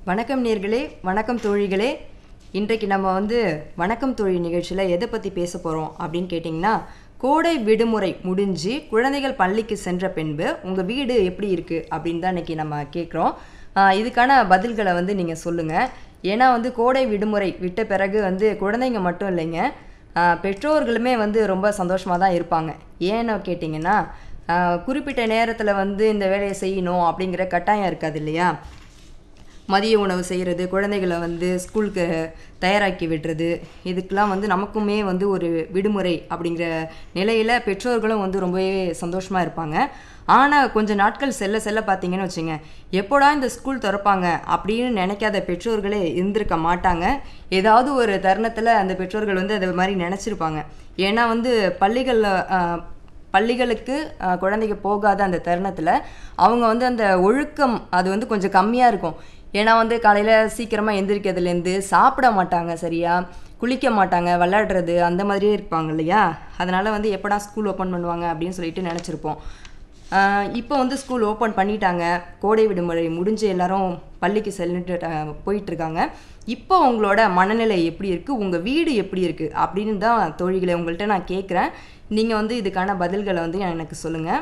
வணக்கம் நேர்களே வணக்கம் தோழிகளே இன்றைக்கு நம்ம வந்து வணக்கம் தோழி நிகழ்ச்சியில் எதை பற்றி பேச போகிறோம் அப்படின்னு கேட்டிங்கன்னா கோடை விடுமுறை முடிஞ்சு குழந்தைகள் பள்ளிக்கு சென்ற பின்பு உங்கள் வீடு எப்படி இருக்குது அப்படின்னு தான் இன்றைக்கி நம்ம கேட்குறோம் இதுக்கான பதில்களை வந்து நீங்கள் சொல்லுங்கள் ஏன்னா வந்து கோடை விடுமுறை விட்ட பிறகு வந்து குழந்தைங்க மட்டும் இல்லைங்க ஆஹ் பெற்றோர்களுமே வந்து ரொம்ப சந்தோஷமாக தான் இருப்பாங்க ஏன்னு கேட்டிங்கன்னா ஆஹ் குறிப்பிட்ட நேரத்தில் வந்து இந்த வேலையை செய்யணும் அப்படிங்கிற கட்டாயம் இருக்காது இல்லையா மதிய உணவு செய்கிறது குழந்தைகளை வந்து ஸ்கூலுக்கு தயாராக்கி விடுறது இதுக்கெலாம் வந்து நமக்குமே வந்து ஒரு விடுமுறை அப்படிங்கிற நிலையில் பெற்றோர்களும் வந்து ரொம்பவே சந்தோஷமாக இருப்பாங்க ஆனால் கொஞ்ச நாட்கள் செல்ல செல்ல பார்த்தீங்கன்னு வச்சுங்க எப்போடா இந்த ஸ்கூல் திறப்பாங்க அப்படின்னு நினைக்காத பெற்றோர்களே இருந்திருக்க மாட்டாங்க ஏதாவது ஒரு தருணத்தில் அந்த பெற்றோர்கள் வந்து அது மாதிரி நினச்சிருப்பாங்க ஏன்னா வந்து பள்ளிகளில் பள்ளிகளுக்கு அஹ், குழந்தைங்க போகாத அந்த தருணத்தில் அவங்க வந்து அந்த ஒழுக்கம் அது வந்து கொஞ்சம் கம்மியாக இருக்கும் ஏன்னா வந்து காலையில் சீக்கிரமாக எந்திரிக்கிறதுலேருந்து சாப்பிட மாட்டாங்க சரியா குளிக்க மாட்டாங்க விளையாடுறது அந்த மாதிரியே இருப்பாங்க இல்லையா அதனால் வந்து எப்படா ஸ்கூல் ஓப்பன் பண்ணுவாங்க அப்படின்னு சொல்லிட்டு நினச்சிருப்போம் இப்போ வந்து ஸ்கூல் ஓப்பன் பண்ணிட்டாங்க கோடை விடுமுறை முடிஞ்சு எல்லாரும் பள்ளிக்கு செல்லிட்டு போயிட்டுருக்காங்க இப்போ உங்களோட மனநிலை எப்படி இருக்குது உங்கள் வீடு எப்படி இருக்குது அப்படின்னு தான் தோழிகளை உங்கள்கிட்ட நான் கேட்குறேன் நீங்கள் வந்து இதுக்கான பதில்களை வந்து எனக்கு சொல்லுங்கள்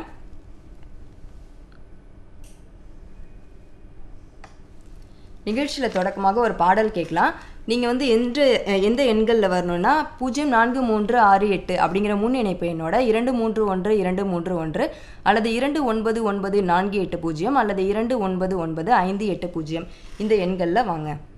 நிகழ்ச்சியில் தொடக்கமாக ஒரு பாடல் கேட்கலாம் நீங்கள் வந்து எந்த எந்த எண்களில் வரணும்னா பூஜ்ஜியம் நான்கு மூன்று ஆறு எட்டு அப்படிங்கிற முன் இணைப்பு எண்ணோட இரண்டு மூன்று ஒன்று இரண்டு மூன்று ஒன்று அல்லது இரண்டு ஒன்பது ஒன்பது நான்கு எட்டு பூஜ்ஜியம் அல்லது இரண்டு ஒன்பது ஒன்பது ஐந்து எட்டு பூஜ்ஜியம் இந்த எண்களில் வாங்க